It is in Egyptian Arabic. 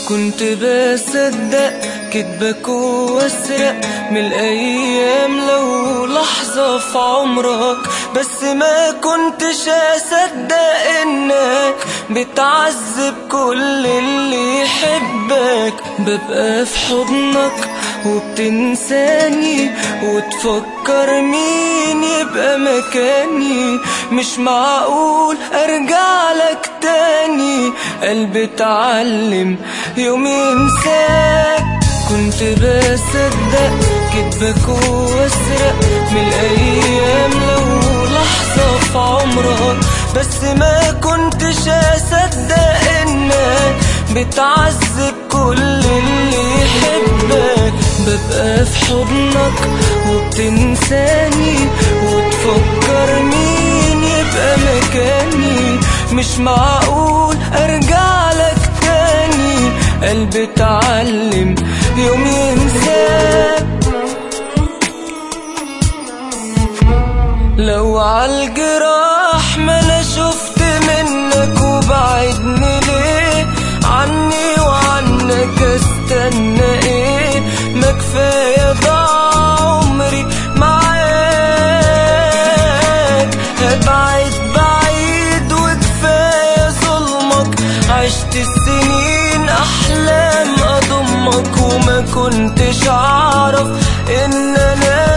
كنت بصدق كدبك واسرق من الايام لو لحظة في عمرك بس ما كنتش اصدق انك بتعذب كل اللي يحبك ببقى في حضنك وبتنساني وتفكر مين يبقى مكاني مش معقول ارجع لك تاني قلبي اتعلم يوم ينساك كنت بصدق كدبك واسرق من الايام لو لحظة في عمرك بس ما كنتش اصدق انك بتعذب كل اللي يحبك ببقى في حضنك وبتنساني وتفكر مين يبقى مكاني مش معقول ارجع لك تاني قلبي اتعلم يوم ينساك لو عالجراح ما انا شفت منك وبعدني ليه عني وعنك استنى ايه ما كفايه ضاع عمري معاك هبعد بعيد وكفايه ظلمك عشت السنين احلام اضمك وما كنتش اعرف ان انا